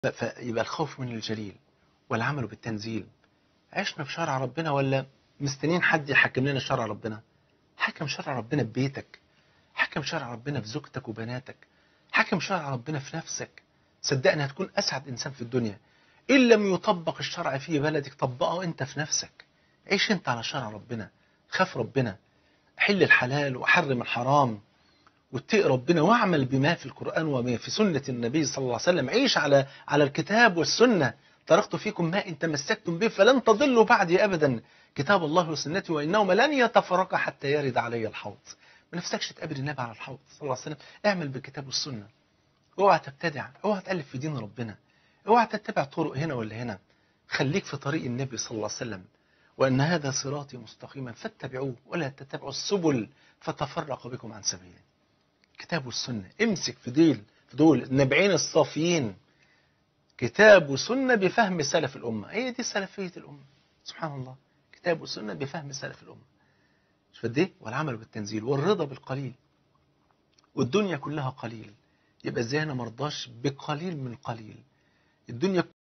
فيبقى الخوف من الجليل والعمل بالتنزيل عشنا في شرع ربنا ولا مستنيين حد يحكم لنا شرع ربنا حكم شرع ربنا ببيتك حكم شرع ربنا في زوجتك وبناتك حكم شرع ربنا في نفسك صدقني هتكون أسعد إنسان في الدنيا إن لم يطبق الشرع في بلدك طبقه أنت في نفسك عيش أنت على شرع ربنا خاف ربنا حل الحلال وحرم الحرام واتقي ربنا واعمل بما في القرآن وما في سنة النبي صلى الله عليه وسلم عيش على على الكتاب والسنة تركت فيكم ما إن تمسكتم به فلن تضلوا بعدي أبدا كتاب الله وسنتي وإنهما لن يتفرقا حتى يرد علي الحوض ما نفسكش تقابل النبي على الحوض صلى الله عليه وسلم اعمل بالكتاب والسنة اوعى تبتدع اوعى تألف في دين ربنا اوعى تتبع طرق هنا ولا هنا خليك في طريق النبي صلى الله عليه وسلم وأن هذا صراطي مستقيما فاتبعوه ولا تتبعوا السبل فتفرق بكم عن سبيله كتاب والسنة امسك في ديل في دول النبعين الصافيين كتاب وسنة بفهم سلف الأمة هي دي سلفية الأمة سبحان الله كتاب وسنة بفهم سلف الأمة مش دي والعمل بالتنزيل والرضا بالقليل والدنيا كلها قليل يبقى ازاي انا مرضاش بقليل من قليل الدنيا